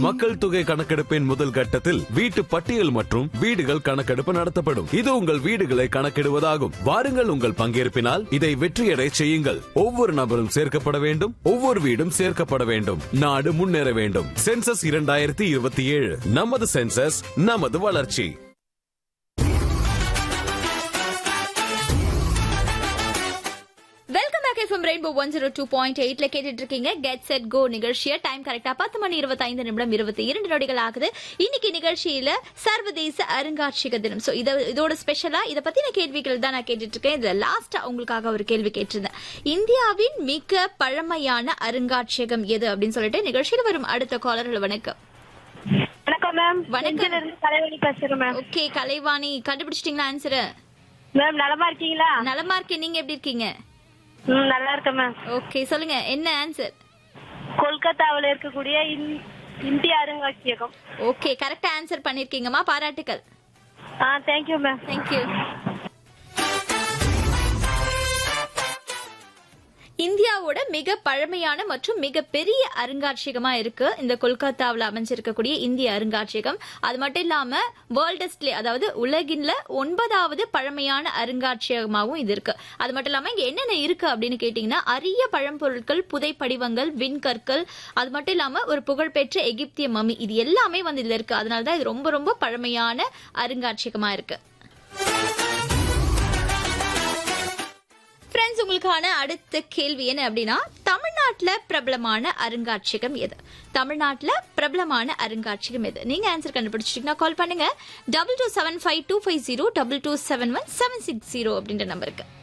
மக்கள் தொகை கணக்கெடுப்பின் முதல் கட்டத்தில் வீட்டு பட்டியல் மற்றும் வீடுகள் கணக்கெடுப்பு நடத்தப்படும் இது உங்கள் வீடுகளை கணக்கிடுவதாகும் வாருங்கள் உங்கள் பங்கேற்பினால் இதை வெற்றியடை செய்யுங்கள் ஒவ்வொரு நபரும் சேர்க்கப்பட வேண்டும் ஒவ்வொரு வீடும் சேர்க்கப்பட வேண்டும் நாடு முன்னேற வேண்டும் சென்சஸ் இரண்டாயிரத்தி இருபத்தி ஏழு நமது சென்சஸ் நமது வளர்ச்சி welcome back FM rainbow one zero two point எயிட்ல கேட்டுட்டு இருக்கீங்க கெட் செட் கோ நிகழ்ச்சியை டைம் கரெக்டா பத்து மணி இருபத்தைந்து நிமிடம் இருபத்தி இரண்டு நொடிகள் ஆகுது இன்னைக்கு நிகழ்ச்சியில சர்வதேச அருங்காட்சியக தினம் சோ இத இதோட ஸ்பெஷலா இத பத்தின கேள்விகள் தான் நான் கேட்டுட்டு இருக்கேன் இதுல லாஸ்டா உங்களுக்காக ஒரு கேள்வி கேட்டிருந்தேன் இந்தியாவின் மிக பழமையான அருங்காட்சியகம் எது அப்படின்னு சொல்லிட்டு நிகழ்ச்சியில் வரும் அடுத்த காலர்கள் வணக்கம் வணக்கம் மேம் வணக்கம். செஞ்சில இருந்து தலைவலி பேசுறேன் மேம் ஓகே கலைவாணி கண்டுபிடிச்சிட்டீங்களா ஆன்சர் மேம் நலமா இருக்கீங்களா நலமா இருக்கேன் நீங்க எப்படி இருக்கீங்க ம் நல்லா இருக்கேன் மேம் ஓகே சொல்லுங்க என்ன ஆன்சர் கொல்கத்தாவில் இருக்கக்கூடிய இந்- இந்திய அருங்காட்சியகம் ஓகே கரெக்டா ஆன்சர் பண்ணிருக்கீங்கம்மா பாராட்டுக்கள் ஆ தேங்க்யூ மேம் தேங்க்யூ இந்தியாவோட மிக பழமையான மற்றும் மிக பெரிய அருங்காட்சியகமா இருக்கு இந்த கொல்கத்தாவில் அமைஞ்சிருக்கக்கூடிய இந்திய அருங்காட்சியகம் அது மட்டும் இல்லாம வேர்ல்டஸ்ட்லே அதாவது உலகின்ல ஒன்பதாவது பழமையான அருங்காட்சியகமாகவும் இது இருக்கு அது மட்டும் இல்லாம இங்க என்னென்ன இருக்கு அப்படின்னு கேட்டீங்கன்னா அரிய பழம்பொருட்கள் புதைப்படிவங்கள் விண்கற்கள் அது மட்டும் இல்லாம ஒரு புகழ்பெற்ற எகிப்திய மம்மி இது எல்லாமே வந்து இதுல இருக்கு அதனால தான் இது ரொம்ப ரொம்ப பழமையான அருங்காட்சியகமா இருக்கு ஃப்ரெண்ட்ஸ் உங்களுக்கான அடுத்த கேள்வி என்ன அப்படின்னா தமிழ்நாட்டுல பிரபலமான அருங்காட்சியகம் எது தமிழ்நாட்டுல பிரபலமான அருங்காட்சியகம் எது நீங்க ஆன்சர் கண்டுபிடிச்சிட்டீங்கன்னா கால் பண்ணுங்க double two seven five two five zero double two seven one seven six zero அப்படின்ற நம்பருக்கு